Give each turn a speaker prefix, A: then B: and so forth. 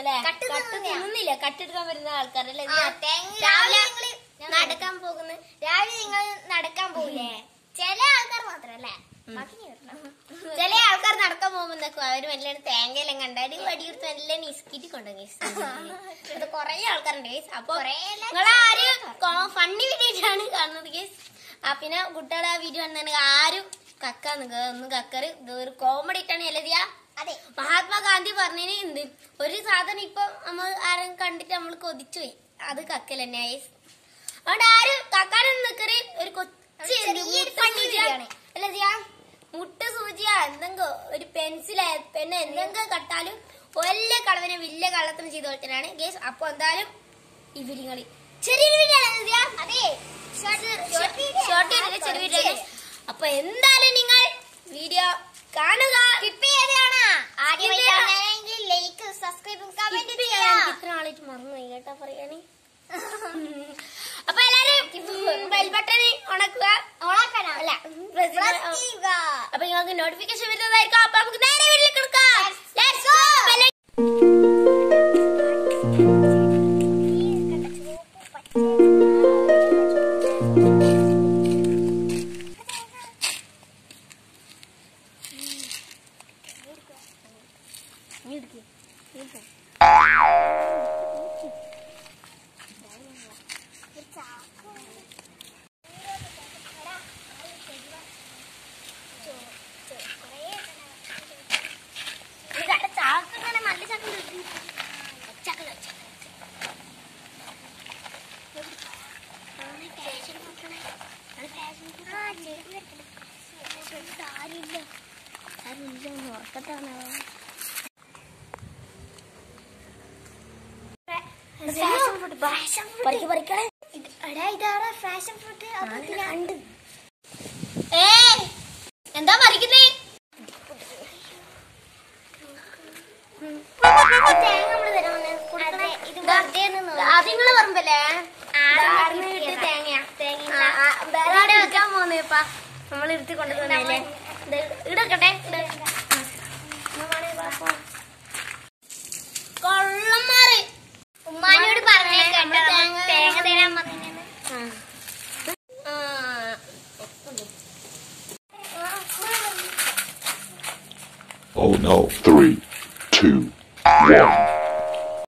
A: അല്ലേ
B: cut
A: cut
B: തിന്നുന്നയാ.
A: തിന്നുന്നില്ല കട്ടെടുക്കാൻ വരുന്ന ആൾക്കാരല്ലേ
B: ആ, തേങ്ങ രാവിലെ നിങ്ങള് നടക്കാൻ പോകുന്നു രാവിലെ നിങ്ങൾ നടക്കാൻ പോകില്ലേ ചില ആൾക്കാർ മാത്രല്ലേ ബാക്കി നീ വരണം.
A: ചില ആൾക്കാർ നടക്കാൻ പോകുമ്പോ എന്താക്കും അവര് വല്ല തേങ്ങയെല്ലാം കണ്ടാല് വടിയെടുത്ത് നല്ല നിസ്കിറ്റ് കൊണ്ടുപോയി അത് കൊറേ ആൾക്കാരുണ്ട് guys. അപ്പൊ
B: കുറേയെല്ലാം
A: നിങ്ങളാരും ഫണ്ണി വീഡിയോയിട്ടാണ് കാണുന്നത് ഗേസ് ആ പിന്നെ കുട്ടികളെ ആ വീഡിയോ കണ്ടെങ്കിൽ ആരും കക്കാന്ന് ഒന്ന് കക്കറ് ഇത് ഒരു കോമഡി ഇട്ടാണ് എഴുതിയ
B: അതെ
A: മഹാത്മാഗാന്ധി പറഞ്ഞതിന് എന്ത് ഒരു സാധനം ഇപ്പൊ നമ്മൾ ആരും കണ്ടിട്ട് നമ്മൾ കൊതിച്ചു പോയി അത് കക്കൽ തന്നെ ഗൈസ് അതുകൊണ്ട് ആരും കക്കാനൊന്നും നിക്കറ് ഒരു കൊച്ചു
B: ചെറിയൊരു funny video ആണ്.
A: അല്ല ചെയ്യാ മുട്ട സൂചിയ എന്തെങ്കോ ഒരു പെൻസില പെണ്ണ് എന്തെങ്കിലും കട്ടാലും വലിയ കളവിനെ വലിയ കള്ളത്തിന് ചെയ്ത് കൊടുത്തതാണ് ഗേസ് അപ്പൊ എന്തായാലും ഈ വീഡിയോകളി ചെറിയൊരു വീഡിയോ
B: അതെ
A: ഷോർട്ട് ചെയ്തിട്ട് ചെറിയ വീഡിയോ ആണ് അപ്പൊ എന്തായാലും നിങ്ങൾ വീഡിയോ കാണുക
B: സ്കിപ്പ് ചെയ്താണ് ആദ്യമായി
A: ഇല്ല.
B: കാണുകയാണെങ്കിൽ ലൈക്ക് സബ്സ്ക്രൈബും കമന്റ്
A: Skip ചെയ്യാൻ
B: ചെയ്യാം
A: എനിക്ക് ഇത്ര നാളായിട്ട് മറന്നുപോയി കേട്ടാ പറയാന് അപ്പൊ എല്ലാരും ബെൽ ബട്ടൺ ഉണക്കുക
B: ഓണാക്കാനാ
A: അല്ല press
B: Press
A: ചെയ്യുക.
B: ചെയ്യുക.
A: അപ്പൊ നിങ്ങൾക്ക് നോട്ടിഫിക്കേഷൻ വരുന്നതായിരിക്കും അപ്പൊ നമുക്ക് നേരെ വീട്ടിൽ കിടക്കാം Let's go. ബെല്ല് ഇവിടെ ചാക്ക് ഇങ്ങനെ നല്ല ചാക്ക് ഉണ്ട്. ചാക്ക് ഇല്ല, ചാക്ക് ഇല്ല. ആണ് fashion നോക്കണേ. ആണ് fashion നോക്കണേ. ആരുമില്ല. ആരുമില്ല, ഒന്ന് ഉറക്കത്താണ് അവൻ. Fashion food, fashion food. പറിക്ക്, പറിക്കണേ.
B: എടാ ഇതാണ് ഫാഷൻ ഫുഡ്
A: കണ്ട്. ഏയ്, എന്താ പറിക്കുന്നേ
B: തേങ്ങ നമ്മള് തരാമെന്ന് കൊടുക്കണേ ഇത് വെറുതെ ഒന്ന് നോക്ക്.
A: അതിങ്ങള് പറമ്പല്ലേ
B: ആടുന്ന്
A: കിട്ടിയ
B: കിട്ടിയതാ.
A: തേങ്ങയാ
B: തേങ്ങ
A: ആ, ആ, വേറെ എവിടെ വെക്കാൻ പോകുന്നേ ഇപ്പ നമ്മൾ ഇരുത്തി കൊണ്ടുവന്നല്ലേ ഇടക്കട്ടെ കൊള്ളന്മാര്
B: ഉമ്മാനോട് പറഞ്ഞേ കേട്ടോ
A: നമ്മള്
B: തേങ്ങ തേങ്ങ തരാൻ പറഞ്ഞിരുന്നു
A: ആ.
C: Oh no. Three, two, one.